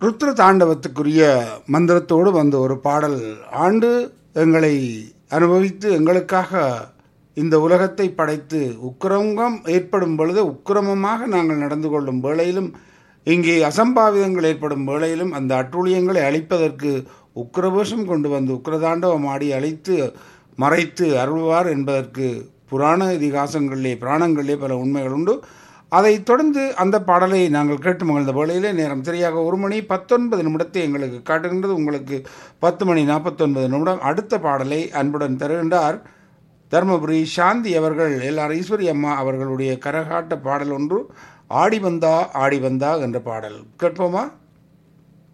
ருத்ர தாண்டவத்துக்குரிய மந்திரத்தோடு வந்த ஒரு பாடல் ஆண்டு எங்களை அனுபவித்து எங்களுக்காக இந்த உலகத்தை படைத்து உக்கிரமம் ஏற்படும் பொழுது உக்கிரமமாக நாங்கள் நடந்து கொள்ளும் வேளையிலும் இங்கே அசம்பாவிதங்கள் ஏற்படும் வேளையிலும் அந்த அட்டூழியங்களை அழிப்பதற்கு உக்கிரவேஷம் கொண்டு வந்து உக்கிரதாண்டவம் ஆடி அழித்து மறைத்து அருள்வார் என்பதற்கு புராண இதிகாசங்களிலே புராணங்களிலே பல உண்மைகள் உண்டு அதைத் தொடர்ந்து அந்த பாடலை நாங்கள் கேட்டு மகிழ்ந்த வேளையிலே நேரம் சரியாக ஒரு மணி பத்தொன்பது நிமிடத்தை எங்களுக்கு காட்டுகின்றது உங்களுக்கு பத்து மணி நாற்பத்தொன்பது நிமிடம் அடுத்த பாடலை அன்புடன் தருகின்றார் தருமபுரி சாந்தி அவர்கள் எல்லார் ஈஸ்வரி அம்மா அவர்களுடைய கரகாட்ட பாடல் ஒன்று ஆடி வந்தா ஆடி வந்தா என்ற பாடல் கேட்போமா